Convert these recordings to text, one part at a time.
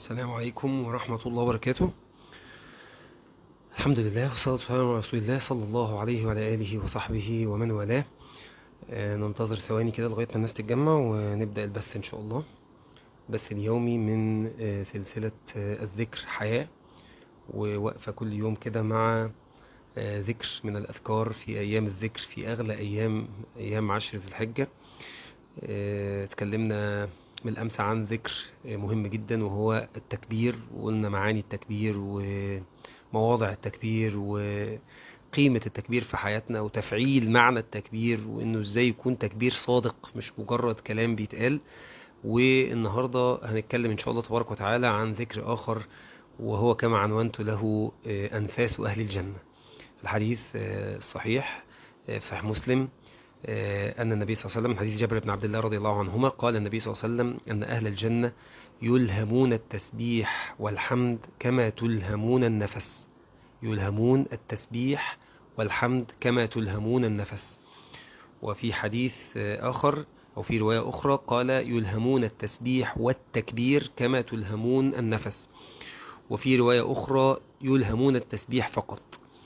السلام عليكم ورحمة الله وبركاته الحمد لله والصلاة والسلام على رسول الله صلى الله عليه وعلى آله وصحبه ومن والاه آه، ننتظر ثواني كده لغاية ما الناس تتجمع ونبدأ البث إن شاء الله البث اليومي من آه، سلسلة آه، الذكر حياة ووقفة كل يوم كده مع آه، ذكر من الأذكار في أيام الذكر في أغلى أيام أيام عشر ذي الحجة آه، اتكلمنا من الأمس عن ذكر آه، مهم جدا وهو التكبير وقلنا معاني التكبير ومواضع التكبير وقيمة التكبير في حياتنا وتفعيل معنى التكبير وإنه إزاي يكون تكبير صادق مش مجرد كلام بيتقال والنهاردة هنتكلم إن شاء الله تبارك وتعالى عن ذكر آخر وهو كما عنونت له آه، أنفاس أهل الجنة الحديث آه، الصحيح آه، في صحيح مسلم آه، أن النبي صلى الله عليه وسلم حديث جابر بن عبد الله رضي الله عنهما قال النبي صلى الله عليه وسلم أن أهل الجنة يلهمون التسبيح والحمد كما تلهمون النفس يلهمون التسبيح والحمد كما تلهمون النفس وفي حديث آه، آخر أو في رواية أخرى قال يلهمون التسبيح والتكبير كما تلهمون النفس وفي رواية أخرى يلهمون التسبيح فقط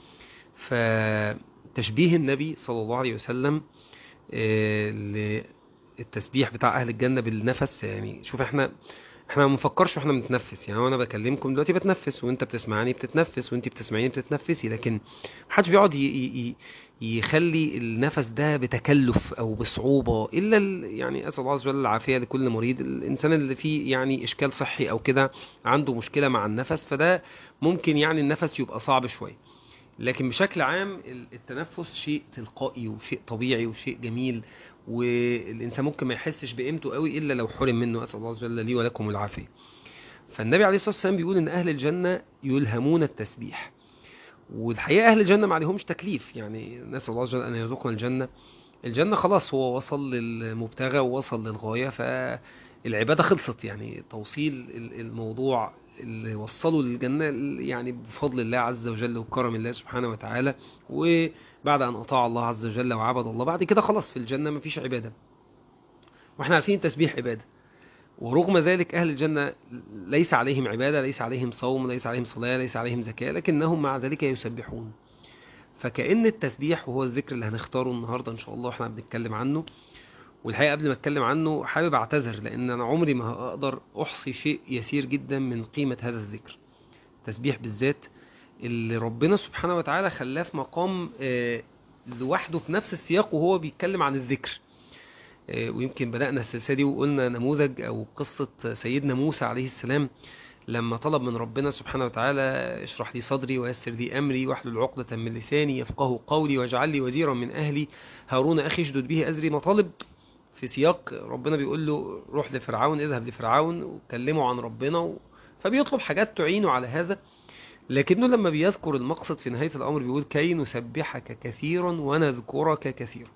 فتشبيه النبي صلى الله عليه وسلم آه، للتسبيح بتاع أهل الجنة بالنفس يعني شوف احنا احنا ما بنفكرش واحنا بنتنفس يعني وانا بكلمكم دلوقتي بتنفس وانت بتسمعني بتتنفس وانت بتسمعيني بتتنفسي لكن محدش بيقعد ي- ي- ي- يخلي النفس ده بتكلف او بصعوبة الا ال- يعني اسال الله عز وجل العافية لكل مريض الانسان اللي فيه يعني اشكال صحي او كده عنده مشكلة مع النفس فده ممكن يعني النفس يبقى صعب شوية لكن بشكل عام ال- التنفس شيء تلقائي وشيء طبيعي وشيء جميل والإنسان ممكن ما يحسش بقيمته قوي إلا لو حرم منه أسأل الله عز وجل لي ولكم العافية فالنبي عليه الصلاة والسلام بيقول إن أهل الجنة يلهمون التسبيح والحقيقة أهل الجنة ما عليهمش تكليف يعني نسأل الله عز وجل أن يرزقنا الجنة الجنة خلاص هو وصل للمبتغى ووصل للغاية فالعبادة خلصت يعني توصيل ال- الموضوع اللي وصلوا للجنة يعني بفضل الله عز وجل وكرم الله سبحانه وتعالى وبعد أن أطاع الله عز وجل وعبد الله بعد كده خلاص في الجنة مفيش عبادة واحنا عارفين التسبيح عبادة ورغم ذلك أهل الجنة ليس عليهم عبادة ليس عليهم صوم ليس عليهم صلاة ليس عليهم زكاة لكنهم مع ذلك يسبحون فكأن التسبيح وهو الذكر اللي هنختاره النهاردة إن شاء الله احنا بنتكلم عنه والحقيقة قبل ما اتكلم عنه حابب اعتذر لان انا عمري ما هقدر احصي شيء يسير جدا من قيمة هذا الذكر التسبيح بالذات اللي ربنا سبحانه وتعالى خلاه في مقام آه، لوحده في نفس السياق وهو بيتكلم عن الذكر آه، ويمكن بدأنا السلسلة دي وقلنا نموذج أو قصة سيدنا موسى عليه السلام لما طلب من ربنا سبحانه وتعالى اشرح لي صدري ويسر لي أمري واحلل عقدة من لساني يفقه قولي واجعل لي وزيرا من أهلي هارون أخي اشدد به أزري مطالب في سياق ربنا بيقول له روح لفرعون اذهب لفرعون وكلمه عن ربنا و... فبيطلب حاجات تعينه على هذا لكنه لما بيذكر المقصد في نهاية الأمر بيقول كي نسبحك كثيرا ونذكرك كثيرا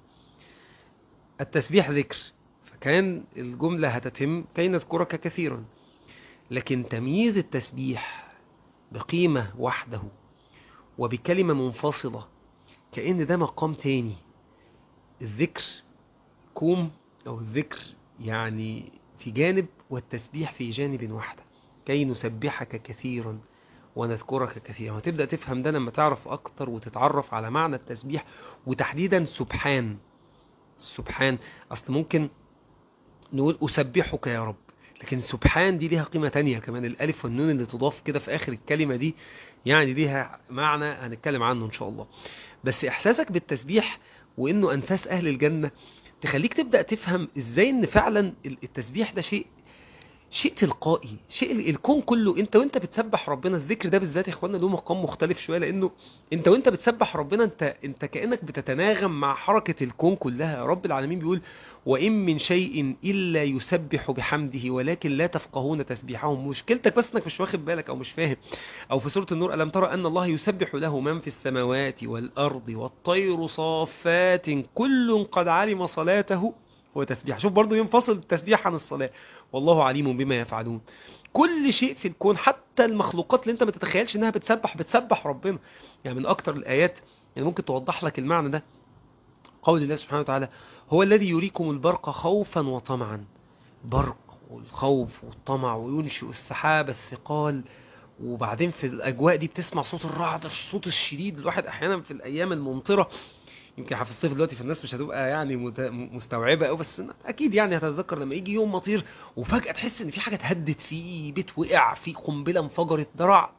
التسبيح ذكر فكان الجملة هتتم كي نذكرك كثيرا لكن تمييز التسبيح بقيمة وحده وبكلمة منفصلة كأن ده مقام تاني الذكر كوم أو الذكر يعني في جانب والتسبيح في جانب واحدة كي نسبحك كثيرا ونذكرك كثيرا وتبدأ تفهم ده لما تعرف أكتر وتتعرف على معنى التسبيح وتحديدا سبحان سبحان أصل ممكن نقول أسبحك يا رب لكن سبحان دي ليها قيمة تانية كمان الألف والنون اللي تضاف كده في آخر الكلمة دي يعني ليها معنى هنتكلم عنه إن شاء الله بس إحساسك بالتسبيح وإنه أنفاس أهل الجنة تخليك تبدأ تفهم ازاي ان فعلا التسبيح ده شيء شيء تلقائي شيء ال- الكون كله انت وانت بتسبح ربنا الذكر ده بالذات يا اخوانا له مقام مختلف شويه لانه انت وانت بتسبح ربنا انت انت كانك بتتناغم مع حركه الكون كلها رب العالمين بيقول وان من شيء الا يسبح بحمده ولكن لا تفقهون تسبيحهم مشكلتك بس انك مش واخد بالك او مش فاهم او في سوره النور الم ترى ان الله يسبح له من في السماوات والارض والطير صافات كل قد علم صلاته وتسبيح شوف برضو ينفصل التسبيح عن الصلاة والله عليم بما يفعلون كل شيء في الكون حتى المخلوقات اللي انت ما تتخيلش انها بتسبح بتسبح ربنا يعني من اكتر الايات اللي ممكن توضح لك المعنى ده قول الله سبحانه وتعالى هو الذي يريكم البرق خوفا وطمعا برق والخوف والطمع وينشئ السحاب الثقال وبعدين في الأجواء دي بتسمع صوت الرعد الصوت الشديد الواحد أحيانا في الأيام الممطرة يمكن في الصيف دلوقتي في الناس مش هتبقى يعني مت- مستوعبه قوي بس اكيد يعني هتتذكر لما يجي يوم مطير وفجاه تحس ان في حاجه اتهدت فيه بيت وقع في قنبله انفجرت ده رعد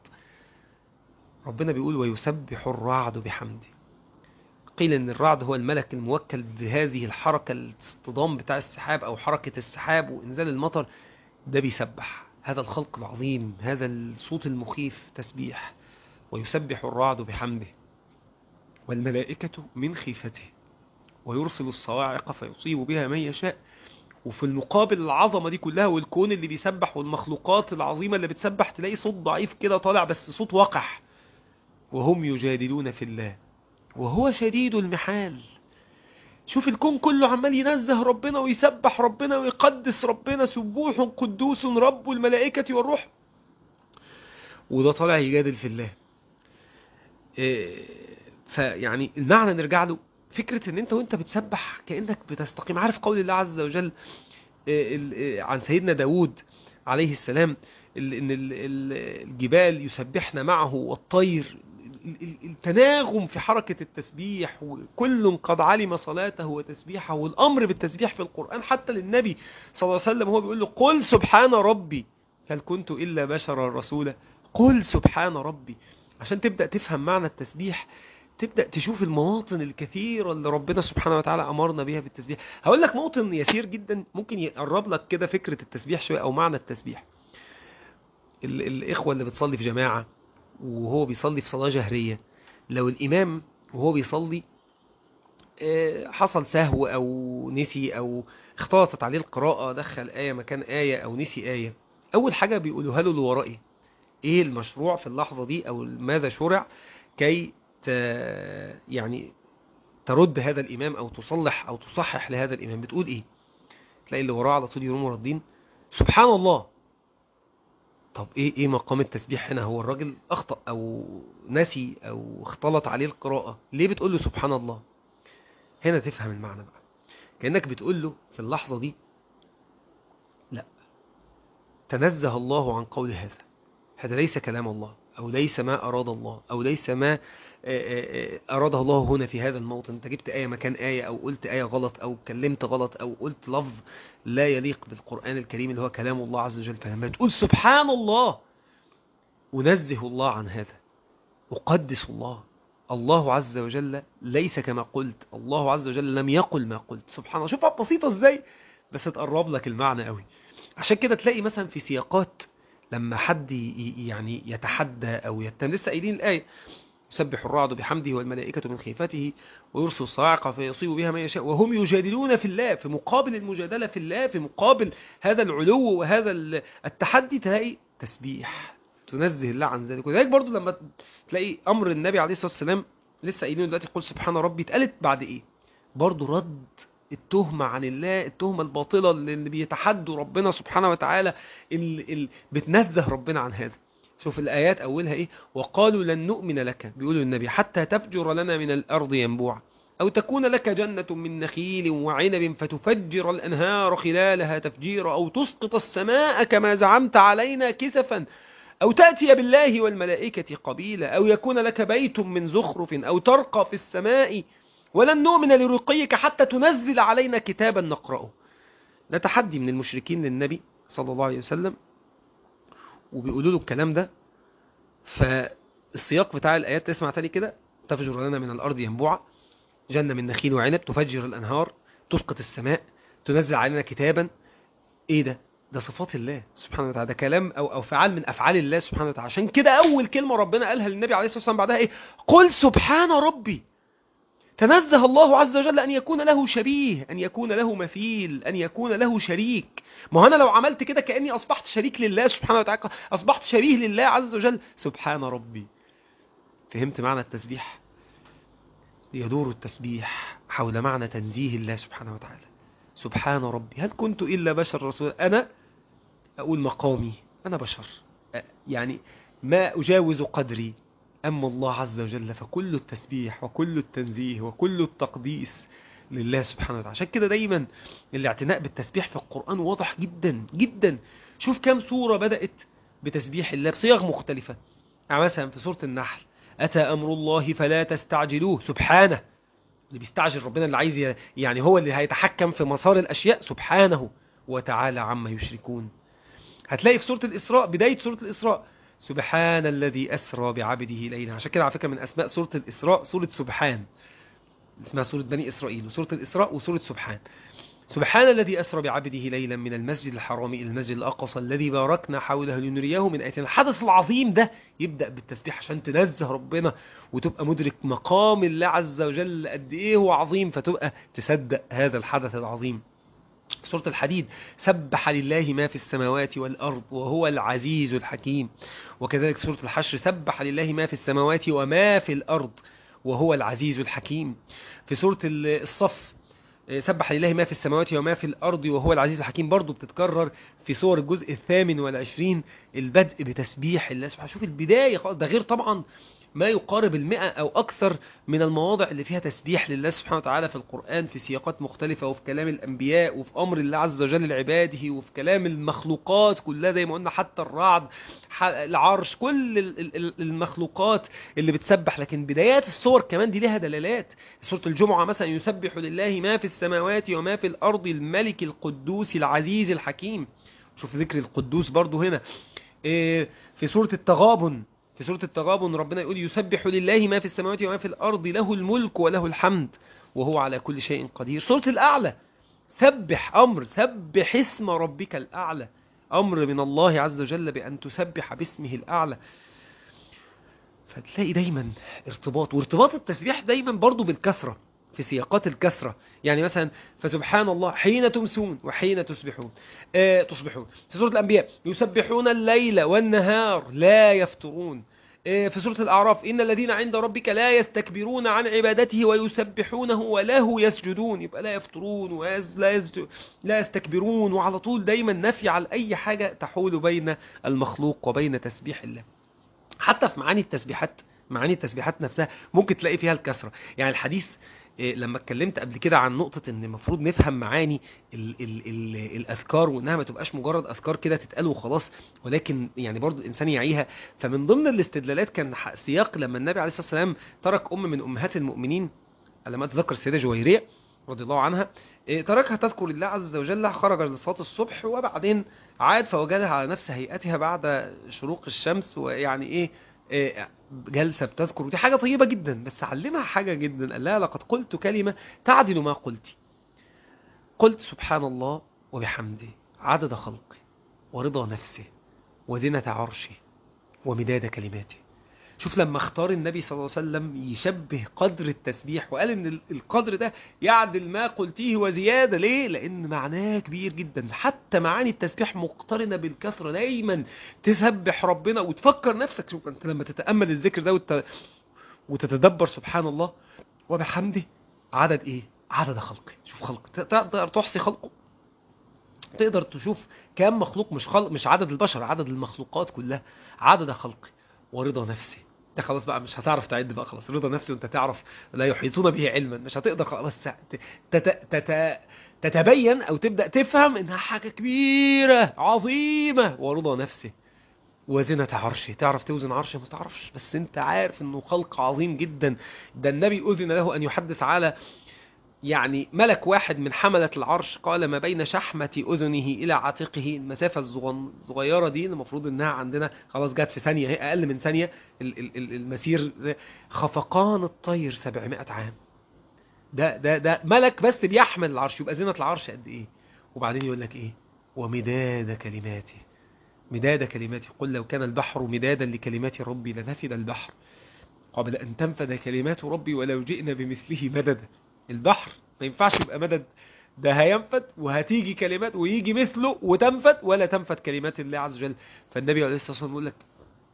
ربنا بيقول ويسبح الرعد بحمده قيل ان الرعد هو الملك الموكل بهذه الحركه الاصطدام بتاع السحاب او حركه السحاب وانزال المطر ده بيسبح هذا الخلق العظيم هذا الصوت المخيف تسبيح ويسبح الرعد بحمده والملائكة من خيفته ويرسل الصواعق فيصيب بها من يشاء وفي المقابل العظمة دي كلها والكون اللي بيسبح والمخلوقات العظيمة اللي بتسبح تلاقي صوت ضعيف كده طالع بس صوت وقح وهم يجادلون في الله وهو شديد المحال شوف الكون كله عمال ينزه ربنا ويسبح ربنا ويقدس ربنا سبوح قدوس رب الملائكة والروح وده طالع يجادل في الله إيه، فيعني المعنى نرجع له فكرة ان انت وانت بتسبح كأنك بتستقيم عارف قول الله عز وجل إيه، ال- إيه، عن سيدنا داود عليه السلام ال- ان ال- ال- الجبال يسبحن معه والطير ال- ال- التناغم في حركة التسبيح وكل قد علم صلاته وتسبيحه والأمر بالتسبيح في القرآن حتى للنبي صلى الله عليه وسلم هو بيقول له قل سبحان ربي هل كنت إلا بشرا رسولا قل سبحان ربي عشان تبدأ تفهم معنى التسبيح تبدأ تشوف المواطن الكثيرة اللي ربنا سبحانه وتعالى أمرنا بيها بالتسبيح هقول لك موطن يسير جدا ممكن يقرب لك كده فكرة التسبيح شوية أو معنى التسبيح ال- الإخوة اللي بتصلي في جماعة وهو بيصلي في صلاة جهرية لو الإمام وهو بيصلي آه، حصل سهو أو نسي أو اختلطت عليه القراءة دخل آية مكان آية أو نسي آية أول حاجة بيقولوها له اللي ورائي إيه المشروع في اللحظة دي أو ماذا شرع كي ت... يعني ترد هذا الإمام أو تصلح أو تصحح لهذا الإمام بتقول إيه تلاقي اللي وراه على طول يقوموا ردين سبحان الله طب ايه ايه مقام التسبيح هنا هو الراجل اخطأ او نسي او اختلط عليه القراءة ليه بتقول له سبحان الله هنا تفهم المعنى بقى كأنك بتقول له في اللحظة دي لا تنزه الله عن قول هذا هذا ليس كلام الله أو ليس ما أراد الله أو ليس ما آه، آه، آه، أراده الله هنا في هذا الموطن أنت جبت آية مكان آية أو قلت آية غلط أو اتكلمت غلط أو قلت لفظ لا يليق بالقرآن الكريم اللي هو كلام الله عز وجل فلما تقول سبحان الله أنزه الله عن هذا أقدس الله الله عز وجل ليس كما قلت الله عز وجل لم يقل ما قلت سبحان الله شوفها بسيطة ازاي بس تقرب لك المعنى قوي عشان كده تلاقي مثلا في سياقات لما حد ي- ي- يعني يتحدى او يتم لسه قايلين الايه يسبح الرعد بحمده والملائكة من خيفته ويرسل الصواعق فيصيب بها من يشاء وهم يجادلون في الله في مقابل المجادلة في الله في مقابل هذا العلو وهذا ال- التحدي تلاقي تسبيح تنزه الله عن ذلك وذلك برضو لما تلاقي أمر النبي عليه الصلاة والسلام لسه قايلين دلوقتي قل سبحان ربي اتقالت بعد إيه برضو رد التهمة عن الله التهمة الباطلة اللي بيتحدوا ربنا سبحانه وتعالى اللي بتنزه ربنا عن هذا شوف الآيات أولها إيه وقالوا لن نؤمن لك بيقولوا النبي حتى تفجر لنا من الأرض ينبوعا أو تكون لك جنة من نخيل وعنب فتفجر الأنهار خلالها تفجيرا أو تسقط السماء كما زعمت علينا كسفا أو تأتي بالله والملائكة قبيلا أو يكون لك بيت من زخرف أو ترقى في السماء ولن نؤمن لرقيك حتى تنزل علينا كتابا نقرأه ده تحدي من المشركين للنبي صلى الله عليه وسلم وبيقولوا له الكلام ده فالسياق بتاع الآيات تسمع تاني كده تفجر لنا من الأرض ينبوعا جنة من نخيل وعنب تفجر الأنهار تسقط السماء تنزل علينا كتابا ايه ده ده صفات الله سبحانه وتعالى ده كلام او او فعال من افعال الله سبحانه وتعالى عشان كده اول كلمه ربنا قالها للنبي عليه الصلاه والسلام بعدها ايه قل سبحان ربي تنزه الله عز وجل ان يكون له شبيه ان يكون له مثيل ان يكون له شريك ما هو انا لو عملت كده كاني اصبحت شريك لله سبحانه وتعالى اصبحت شبيه لله عز وجل سبحان ربي فهمت معنى التسبيح يدور التسبيح حول معنى تنزيه الله سبحانه وتعالى سبحان ربي هل كنت إلا بشر رسول أنا أقول مقامي أنا بشر يعني ما أجاوز قدري أما الله عز وجل فكل التسبيح وكل التنزيه وكل التقديس لله سبحانه وتعالى عشان كده دايما الاعتناء بالتسبيح في القرآن واضح جدا جدا شوف كام سورة بدأت بتسبيح الله بصيغ مختلفة يعني مثلا في سورة النحل أتى أمر الله فلا تستعجلوه سبحانه اللي بيستعجل ربنا اللي عايز ي- يعني هو اللي هيتحكم في مسار الأشياء سبحانه وتعالى عما يشركون هتلاقي في سورة الإسراء بداية سورة الإسراء سبحان الذي أسرى بعبده ليلا عشان كده على فكرة من أسماء سورة الإسراء سورة سبحان اسمها سورة بني إسرائيل وسورة الإسراء وسورة سبحان سبحان الذي أسرى بعبده ليلا من المسجد الحرام إلى المسجد الأقصى الذي باركنا حوله لنريه من آياتنا الحدث العظيم ده يبدأ بالتسبيح عشان تنزه ربنا وتبقى مدرك مقام الله عز وجل قد إيه هو عظيم فتبقى تصدق هذا الحدث العظيم سورة الحديد سبح لله ما في السماوات والأرض وهو العزيز الحكيم وكذلك سورة الحشر سبح لله ما في السماوات وما في الأرض وهو العزيز الحكيم في سورة الصف سبح لله ما في السماوات وما في الأرض وهو العزيز الحكيم برضو بتتكرر في سور الجزء الثامن والعشرين البدء بتسبيح الله سبحانه شوف البداية خالص ده غير طبعا ما يقارب المئة أو أكثر من المواضع اللي فيها تسبيح لله سبحانه وتعالى في القرآن في سياقات مختلفة وفي كلام الأنبياء وفي أمر الله عز وجل لعباده وفي كلام المخلوقات كلها زي ما قلنا حتى الرعد ح- العرش كل ال- ال- ال- المخلوقات اللي بتسبح لكن بدايات السور كمان دي لها دلالات سورة الجمعة مثلا يسبح لله ما في السماوات وما في الأرض الملك القدوس العزيز الحكيم شوف ذكر القدوس برضو هنا إيه، في سورة التغابن في سورة التغابن ربنا يقول يسبح لله ما في السماوات وما في الأرض له الملك وله الحمد وهو على كل شيء قدير سورة الأعلى سبح أمر سبح اسم ربك الأعلى أمر من الله عز وجل بأن تسبح باسمه الأعلى فتلاقي دايما ارتباط وارتباط التسبيح دايما برضو بالكثرة في سياقات الكثرة يعني مثلا فسبحان الله حين تمسون وحين تصبحون آه تصبحون في سورة الأنبياء يسبحون الليل والنهار لا يفترون آه في سورة الأعراف إن الذين عند ربك لا يستكبرون عن عبادته ويسبحونه وله يسجدون يبقى لا يفترون ويز لا, يسجد لا يستكبرون وعلى طول دايما نفي على أي حاجة تحول بين المخلوق وبين تسبيح الله حتى في معاني التسبيحات معاني التسبيحات نفسها ممكن تلاقي فيها الكثرة يعني الحديث إيه، لما اتكلمت قبل كده عن نقطة ان المفروض نفهم معاني ال ال ال الاذكار وانها ما تبقاش مجرد اذكار كده تتقال وخلاص ولكن يعني برضو الانسان يعيها فمن ضمن الاستدلالات كان ح- سياق لما النبي عليه الصلاة والسلام ترك ام من امهات المؤمنين على ما اتذكر السيدة جويرية رضي الله عنها إيه، تركها تذكر الله عز وجل خرج لصلاة الصبح وبعدين عاد فوجدها على نفس هيئتها بعد شروق الشمس ويعني ايه إيه، جلسة بتذكر ودي حاجة طيبة جدا بس علمها حاجة جدا قال لها لقد قلت كلمة تعدل ما قلت قلت سبحان الله وبحمده عدد خلقه ورضا نفسه وزنة عرشه ومداد كلماته شوف لما اختار النبي صلى الله عليه وسلم يشبه قدر التسبيح وقال ان ال- القدر ده يعدل ما قلتيه وزيادة ليه؟ لان معناه كبير جدا حتى معاني التسبيح مقترنة بالكثرة دايما تسبح ربنا وتفكر نفسك شوف انت لما تتأمل الذكر ده وت... وتتدبر سبحان الله وبحمده عدد ايه؟ عدد خلقه شوف خلق ت- تقدر تحصي خلقه تقدر تشوف كام مخلوق مش خلق مش عدد البشر عدد المخلوقات كلها عدد خلقه ورضا نفسه ده خلاص بقى مش هتعرف تعد بقى خلاص رضا نفسه وانت تعرف لا يحيطون به علما مش هتقدر خلاص بس ت- تت... تت... تتبين او تبدا تفهم انها حاجه كبيره عظيمه ورضا نفسه وزنة عرشه تعرف توزن عرشه ما تعرفش بس انت عارف انه خلق عظيم جدا ده النبي اذن له ان يحدث على يعني ملك واحد من حملة العرش قال ما بين شحمة أذنه إلى عاتقه المسافة الصغن- الصغيرة دي المفروض إنها عندنا خلاص جت في ثانية هي أقل من ثانية ال- ال- ال- المسير زي- خفقان الطير 700 عام ده ده ده ملك بس بيحمل العرش يبقى زينة العرش قد إيه وبعدين يقول لك إيه ومداد كلماته مداد كلماته قل لو كان البحر مدادا لكلمات ربي لنفد البحر قبل أن تنفد كلمات ربي ولو جئنا بمثله مددا البحر ما ينفعش يبقى مدد ده هينفد وهتيجي كلمات ويجي مثله وتنفد ولا تنفد كلمات الله عز وجل فالنبي عليه الصلاة والسلام يقول لك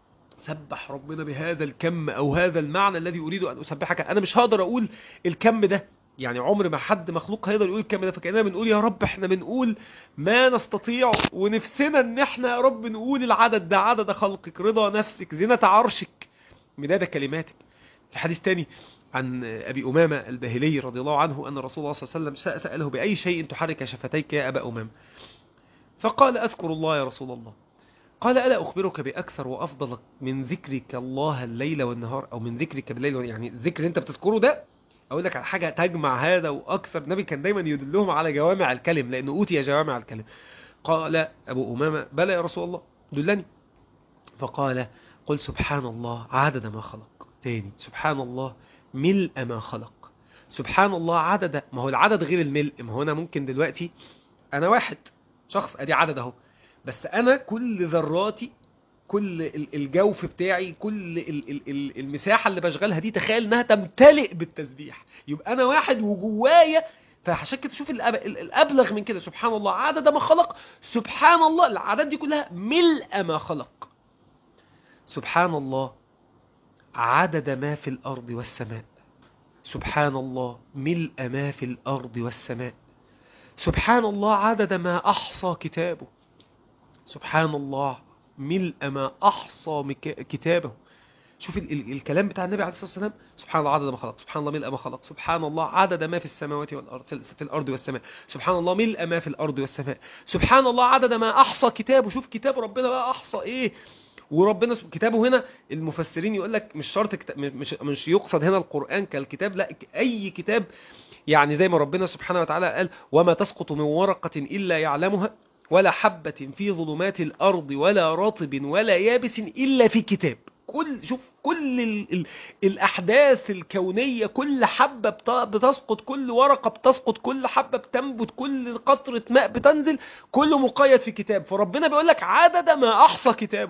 سبح ربنا بهذا الكم أو هذا المعنى الذي أريد أن أسبحك أنا مش هقدر أقول الكم ده يعني عمر ما حد مخلوق هيقدر يقول الكلام ده فكأننا بنقول يا رب احنا بنقول ما نستطيع ونفسنا ان احنا يا رب نقول العدد ده عدد خلقك رضا نفسك زينة عرشك مداد كلماتك في حديث تاني عن أبي أمامة الباهلي رضي الله عنه أن رسول الله صلى الله عليه وسلم سأله بأي شيء تحرك شفتيك يا أبا أمامة فقال أذكر الله يا رسول الله قال ألا أخبرك بأكثر وأفضل من ذكرك الله الليل والنهار أو من ذكرك بالليل يعني الذكر اللي أنت بتذكره ده أقول لك على حاجة تجمع هذا وأكثر النبي كان دايما يدلهم على جوامع الكلم لأنه أوتي جوامع الكلم قال أبو أمامة بلى يا رسول الله دلني فقال قل سبحان الله عدد ما خلق تاني سبحان الله ملء ما خلق سبحان الله عدد ما هو العدد غير الملء ما هو أنا ممكن دلوقتي أنا واحد شخص أدي عدد أهو بس أنا كل ذراتي كل الجوف بتاعي كل المساحة اللي بشغلها دي تخيل انها تمتلئ بالتسبيح يبقى انا واحد وجوايا فعشان كده شوف الابلغ من كده سبحان الله عدد ما خلق سبحان الله العدد دي كلها ملء ما خلق سبحان الله عدد ما في الارض والسماء سبحان الله ملء ما في الارض والسماء سبحان الله عدد ما احصى كتابه سبحان الله ملء ما أحصى كتابه شوف ال ال الكلام بتاع النبي عليه الصلاة والسلام سبحان الله عدد ما خلق سبحان الله ملء ما خلق سبحان الله عدد ما في السماوات والأرض في, في الأرض والسماء سبحان الله ملء ما في الأرض والسماء سبحان الله عدد ما أحصى كتابه شوف كتاب ربنا بقى أحصى إيه وربنا كتابه هنا المفسرين يقول لك مش شرط كتاب مش مش يقصد هنا القرآن كالكتاب لا أي كتاب يعني زي ما ربنا سبحانه وتعالى قال وما تسقط من ورقة إلا يعلمها ولا حبة في ظلمات الأرض ولا رطب ولا يابس إلا في كتاب كل شوف كل ال ال الأحداث الكونية كل حبة بتسقط كل ورقة بتسقط كل حبة بتنبت كل قطرة ماء بتنزل كله مقيد في كتاب فربنا بيقول لك عدد ما أحصى كتابه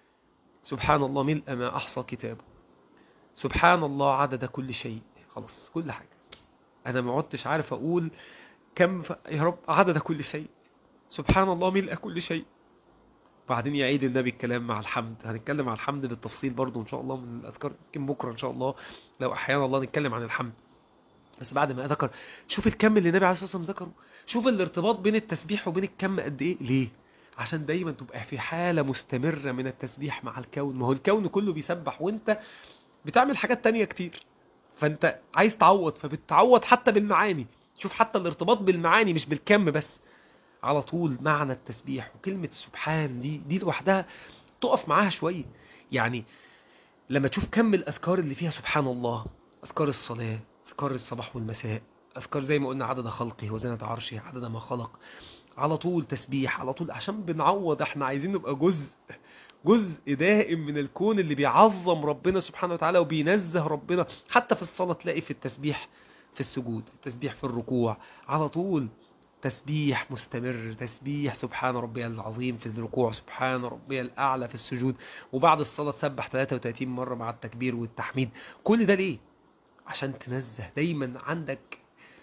سبحان الله ملء ما أحصى كتابه سبحان الله عدد كل شيء خلاص كل حاجة أنا ما عدتش عارف أقول كم ف... يا رب عدد كل شيء سبحان الله ملء كل شيء بعدين يعيد النبي الكلام مع الحمد هنتكلم عن الحمد بالتفصيل برضو ان شاء الله من الاذكار يمكن بكره ان شاء الله لو احيانا الله نتكلم عن الحمد بس بعد ما ذكر شوف الكم اللي النبي عليه الصلاه والسلام ذكره شوف الارتباط بين التسبيح وبين الكم قد ايه ليه عشان دايما تبقى في حاله مستمره من التسبيح مع الكون ما هو الكون كله بيسبح وانت بتعمل حاجات تانية كتير فانت عايز تعوض فبتعوض حتى بالمعاني شوف حتى الارتباط بالمعاني مش بالكم بس على طول معنى التسبيح وكلمة سبحان دي دي لوحدها تقف معاها شوية يعني لما تشوف كم الأذكار اللي فيها سبحان الله أذكار الصلاة أذكار الصباح والمساء أذكار زي ما قلنا عدد خلقه وزنة عرشه عدد ما خلق على طول تسبيح على طول عشان بنعوض احنا عايزين نبقى جزء جزء دائم من الكون اللي بيعظم ربنا سبحانه وتعالى وبينزه ربنا حتى في الصلاة تلاقي في التسبيح في السجود التسبيح في الركوع على طول تسبيح مستمر تسبيح سبحان ربي العظيم في الركوع سبحان ربي الأعلى في السجود وبعد الصلاة تسبح 33 مرة مع التكبير والتحميد كل ده ليه؟ عشان تنزه دايما عندك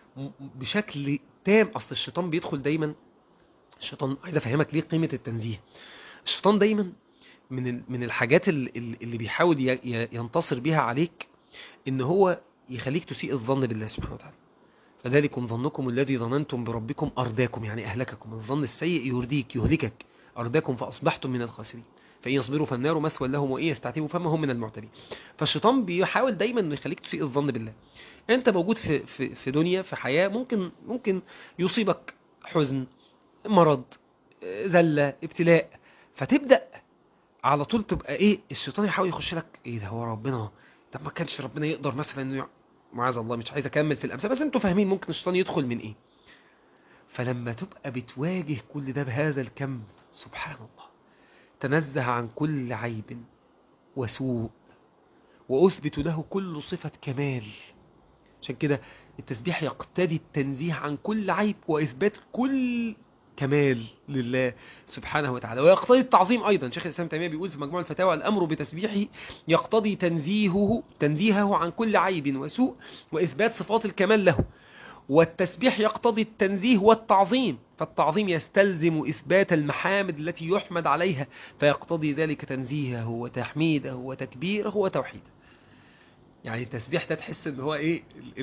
بشكل تام أصل الشيطان بيدخل دايما الشيطان عايز أفهمك ليه قيمة التنزيه الشيطان دايما من من الحاجات اللي بيحاول ينتصر بيها عليك ان هو يخليك تسيء الظن بالله سبحانه وتعالى فذلكم ظنكم الذي ظننتم بربكم أرداكم يعني أهلككم الظن السيء يرديك يهلكك أرداكم فأصبحتم من الخاسرين فإن يصبروا فالنار مثوى لهم وإن يستعتبوا فما هم من المعتبين فالشيطان بيحاول دايما انه يخليك تسيء الظن بالله انت موجود في, في, في دنيا في حياة ممكن ممكن يصيبك حزن مرض ذلة ابتلاء فتبدأ على طول تبقى ايه الشيطان يحاول يخش لك ايه ده هو ربنا طب ما كانش ربنا يقدر مثلا انه معاذ الله مش عايز اكمل في الامثله بس انتوا فاهمين ممكن الشيطان يدخل من ايه فلما تبقى بتواجه كل ده بهذا الكم سبحان الله تنزه عن كل عيب وسوء واثبت له كل صفه كمال عشان كده التسبيح يقتضي التنزيه عن كل عيب واثبات كل كمال لله سبحانه وتعالى ويقتضي التعظيم أيضا شيخ الإسلام تيمية بيقول في مجموع الفتاوى الأمر بتسبيحه يقتضي تنزيهه تنزيهه عن كل عيب وسوء وإثبات صفات الكمال له والتسبيح يقتضي التنزيه والتعظيم فالتعظيم يستلزم إثبات المحامد التي يحمد عليها فيقتضي ذلك تنزيهه وتحميده وتكبيره وتوحيده يعني التسبيح ده تحس ان هو ايه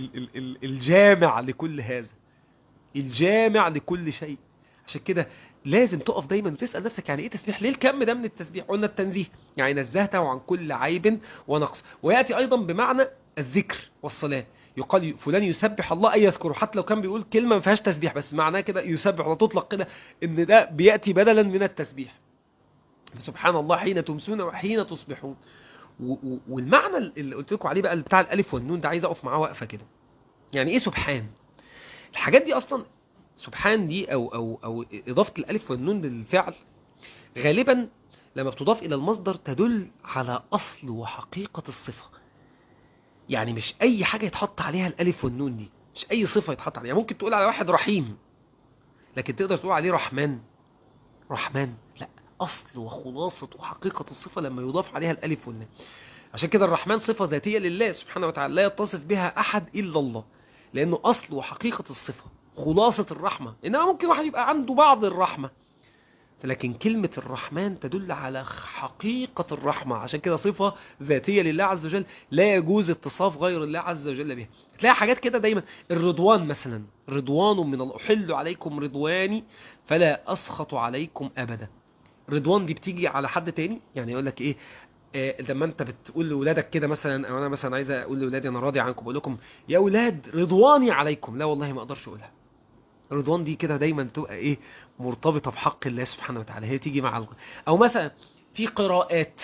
الجامع لكل هذا الجامع لكل شيء عشان كده لازم تقف دايما وتسأل نفسك يعني ايه تسبيح ليه الكم ده من التسبيح قلنا التنزيه يعني نزهته عن كل عيب ونقص ويأتي ايضا بمعنى الذكر والصلاة يقال فلان يسبح الله أي يذكره حتى لو كان بيقول كلمة ما فيهاش تسبيح بس معناه كده يسبح وتطلق كده إن ده بيأتي بدلا من التسبيح سبحان الله حين تمسون وحين تصبحون و- و- والمعنى اللي قلت لكم عليه بقى بتاع الألف والنون ده عايز أقف معاه وقفة كده يعني إيه سبحان الحاجات دي أصلا سبحان دي أو, أو, أو إضافة الألف والنون للفعل غالبا لما بتضاف إلى المصدر تدل على أصل وحقيقة الصفة يعني مش أي حاجة يتحط عليها الألف والنون دي مش أي صفة يتحط عليها ممكن تقول على واحد رحيم لكن تقدر تقول عليه رحمن رحمن لا أصل وخلاصة وحقيقة الصفة لما يضاف عليها الألف والنون عشان كده الرحمن صفة ذاتية لله سبحانه وتعالى لا يتصف بها أحد إلا الله لأنه أصل وحقيقة الصفة خلاصة الرحمة إنما ممكن واحد يبقى عنده بعض الرحمة لكن كلمة الرحمن تدل على حقيقة الرحمة عشان كده صفة ذاتية لله عز وجل لا يجوز اتصاف غير الله عز وجل بها تلاقي حاجات كده دايما الرضوان مثلا رضوان من الله أحل عليكم رضواني فلا أسخط عليكم أبدا رضوان دي بتيجي على حد تاني يعني يقول لك ايه آه، لما انت بتقول لاولادك كده مثلا او انا مثلا عايز اقول لاولادي انا راضي عنكم بقول لكم يا اولاد رضواني عليكم لا والله ما اقدرش اقولها رضوان دي كده دايما تبقى ايه مرتبطه بحق الله سبحانه وتعالى هي تيجي مع الق... او مثلا في قراءات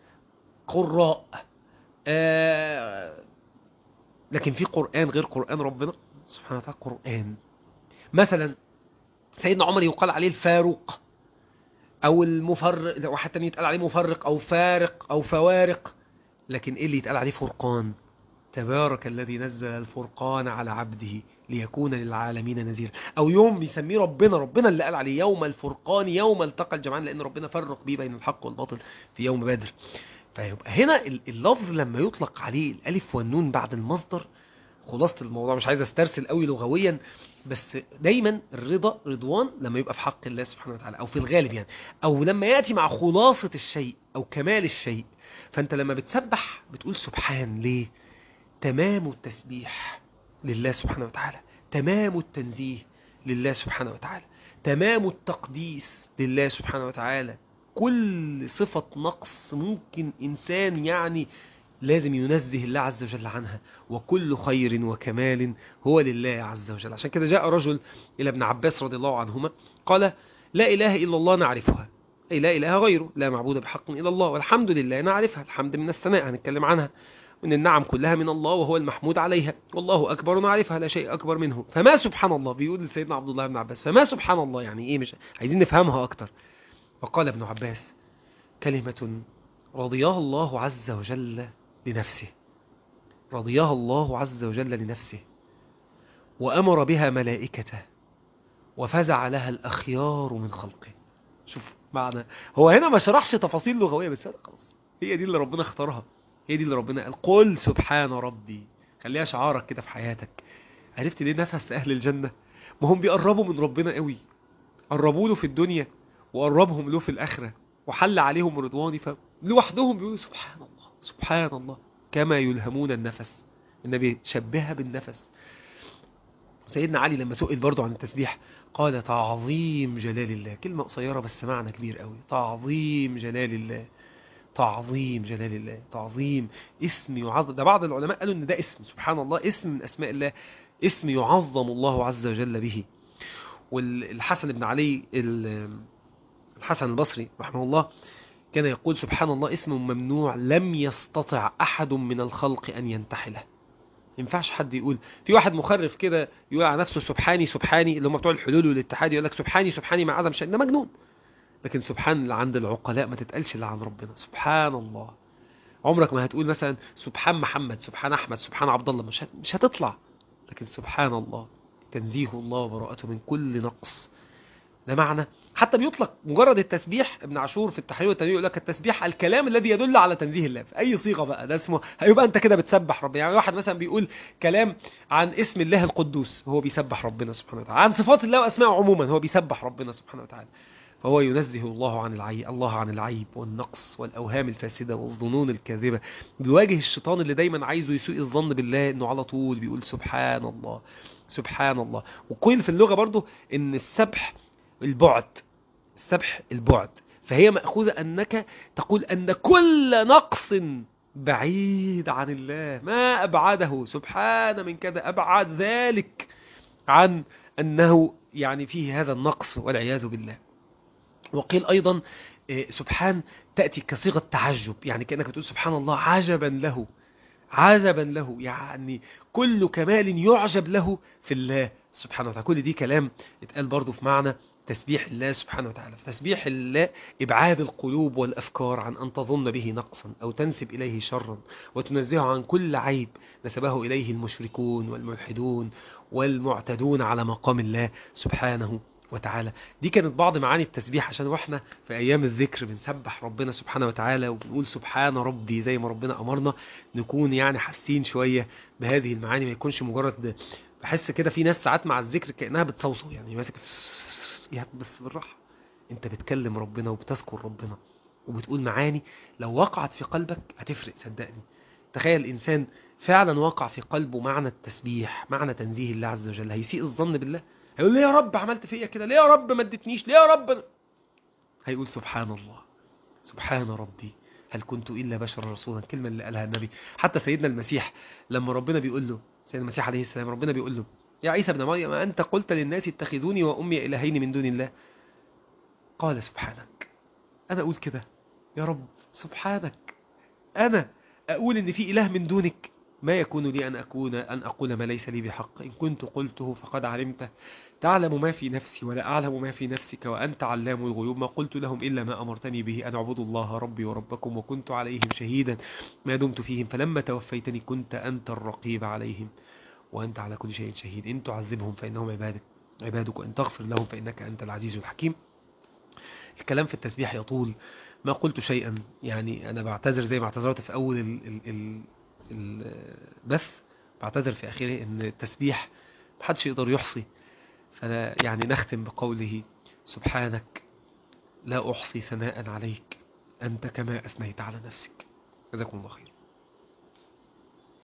قراء آه لكن في قران غير قران ربنا سبحانه وتعالى قران مثلا سيدنا عمر يقال عليه الفاروق او المفرق واحد تاني يتقال عليه مفرق او فارق او فوارق لكن ايه اللي يتقال عليه فرقان تبارك الذي نزل الفرقان على عبده ليكون للعالمين نذيرا او يوم يسميه ربنا ربنا اللي قال عليه يوم الفرقان يوم التقى الجمعان لان ربنا فرق بيه بين الحق والباطل في يوم بدر فيبقى هنا ال- اللفظ لما يطلق عليه الالف والنون بعد المصدر خلاصة الموضوع مش عايز استرسل قوي لغويا بس دايما الرضا رضوان لما يبقى في حق الله سبحانه وتعالى او في الغالب يعني او لما ياتي مع خلاصة الشيء او كمال الشيء فانت لما بتسبح بتقول سبحان ليه تمام التسبيح لله سبحانه وتعالى تمام التنزيه لله سبحانه وتعالى تمام التقديس لله سبحانه وتعالى كل صفة نقص ممكن إنسان يعني لازم ينزه الله عز وجل عنها وكل خير وكمال هو لله عز وجل عشان كده جاء رجل إلى ابن عباس رضي الله عنهما قال لا إله إلا الله نعرفها أي لا إله غيره لا معبود بحق إلا الله والحمد لله نعرفها الحمد من الثناء هنتكلم عنها وإن النعم كلها من الله وهو المحمود عليها والله أكبر نعرفها لا شيء أكبر منه فما سبحان الله بيقول لسيدنا عبد الله بن عباس فما سبحان الله يعني إيه مش عايزين نفهمها أكتر فقال ابن عباس كلمة رضيها الله عز وجل لنفسه رضيها الله عز وجل لنفسه وأمر بها ملائكته وفزع لها الأخيار من خلقه شوف معنى هو هنا ما شرحش تفاصيل لغوية بس هذا خلاص هي دي اللي ربنا اختارها هي دي اللي ربنا قال قل سبحان ربي خليها شعارك كده في حياتك عرفت ليه نفس أهل الجنة ما هم بيقربوا من ربنا قوي قربوا له في الدنيا وقربهم له في الآخرة وحل عليهم رضواني فلوحدهم بيقولوا سبحان الله سبحان الله كما يلهمون النفس النبي شبهها بالنفس سيدنا علي لما سئل برضه عن التسبيح قال تعظيم جلال الله كلمة قصيرة بس معنى كبير قوي تعظيم جلال الله تعظيم جلال الله تعظيم اسم يعظم ده بعض العلماء قالوا ان ده اسم سبحان الله اسم من اسماء الله اسم يعظم الله عز وجل به والحسن بن علي ال- الحسن البصري رحمه الله كان يقول سبحان الله اسم ممنوع لم يستطع أحد من الخلق أن ينتحله ما ينفعش حد يقول في واحد مخرف كده يقول على نفسه سبحاني سبحاني اللي هم بتوع الحلول والاتحاد يقول لك سبحاني سبحاني مع عدم شيء ده مجنون لكن سبحان اللي عند العقلاء ما تتقالش اللي عن ربنا سبحان الله عمرك ما هتقول مثلا سبحان محمد سبحان احمد سبحان عبد الله مش هت- مش هتطلع لكن سبحان الله تنزيه الله وبراءته من كل نقص ده معنى حتى بيطلق مجرد التسبيح ابن عاشور في التحرير والتنوير يقول لك التسبيح الكلام الذي يدل على تنزيه الله في اي صيغه بقى ده اسمه هيبقى انت كده بتسبح ربنا يعني واحد مثلا بيقول كلام عن اسم الله القدوس هو بيسبح ربنا سبحانه وتعالى عن صفات الله واسمائه عموما هو بيسبح ربنا سبحانه وتعالى فهو ينزه الله عن العيب الله عن العيب والنقص والاوهام الفاسده والظنون الكاذبه بيواجه الشيطان اللي دايما عايزه يسوء الظن بالله انه على طول بيقول سبحان الله سبحان الله وقيل في اللغه برضو ان السبح البعد السبح البعد فهي مأخوذة أنك تقول أن كل نقص بعيد عن الله ما أبعده سبحان من كذا أبعد ذلك عن أنه يعني فيه هذا النقص والعياذ بالله وقيل أيضا إيه، سبحان تأتي كصيغة تعجب يعني كأنك بتقول سبحان الله عجبا له عجبا له يعني كل كمال يعجب له في الله سبحانه وتعالى كل دي كلام اتقال برضو في معنى تسبيح الله سبحانه وتعالى تسبيح الله إبعاد القلوب والأفكار عن أن تظن به نقصا أو تنسب إليه شرا وتنزهه عن كل عيب نسبه إليه المشركون والملحدون والمعتدون على مقام الله سبحانه وتعالى دي كانت بعض معاني التسبيح عشان واحنا في ايام الذكر بنسبح ربنا سبحانه وتعالى وبنقول سبحان ربي زي ما ربنا امرنا نكون يعني حاسين شويه بهذه المعاني ما يكونش مجرد بحس كده في ناس ساعات مع الذكر كانها بتصوصو يعني ماسك يعني بس بالراحه انت بتكلم ربنا وبتذكر ربنا وبتقول معاني لو وقعت في قلبك هتفرق صدقني تخيل الانسان فعلا وقع في قلبه معنى التسبيح معنى تنزيه الله عز وجل هيسيء الظن بالله هيقول ليه يا رب عملت فيا كده ليه يا رب ما اديتنيش ليه يا رب هيقول سبحان الله سبحان ربي هل كنت الا بشرا رسولا كلمه اللي قالها النبي حتى سيدنا المسيح لما ربنا بيقول له سيدنا المسيح عليه السلام ربنا بيقول له يا عيسى ابن مريم انت قلت للناس اتخذوني وامي الهين من دون الله قال سبحانك انا اقول كده يا رب سبحانك انا اقول ان في اله من دونك ما يكون لي أن أكون أن أقول ما ليس لي بحق إن كنت قلته فقد علمته تعلم ما في نفسي ولا أعلم ما في نفسك وأنت علام الغيوب ما قلت لهم إلا ما أمرتني به أن أعبدوا الله ربي وربكم وكنت عليهم شهيدا ما دمت فيهم فلما توفيتني كنت أنت الرقيب عليهم وأنت على كل شيء شهيد إن تعذبهم فإنهم عبادك عبادك وإن تغفر لهم فإنك أنت العزيز الحكيم الكلام في التسبيح يطول ما قلت شيئا يعني أنا بعتذر زي ما اعتذرت في أول ال ال ال البث بعتذر في آخره أن التسبيح محدش يقدر يحصي فلا يعني نختم بقوله سبحانك لا أحصي ثناء عليك أنت كما أثنيت على نفسك جزاكم الله خير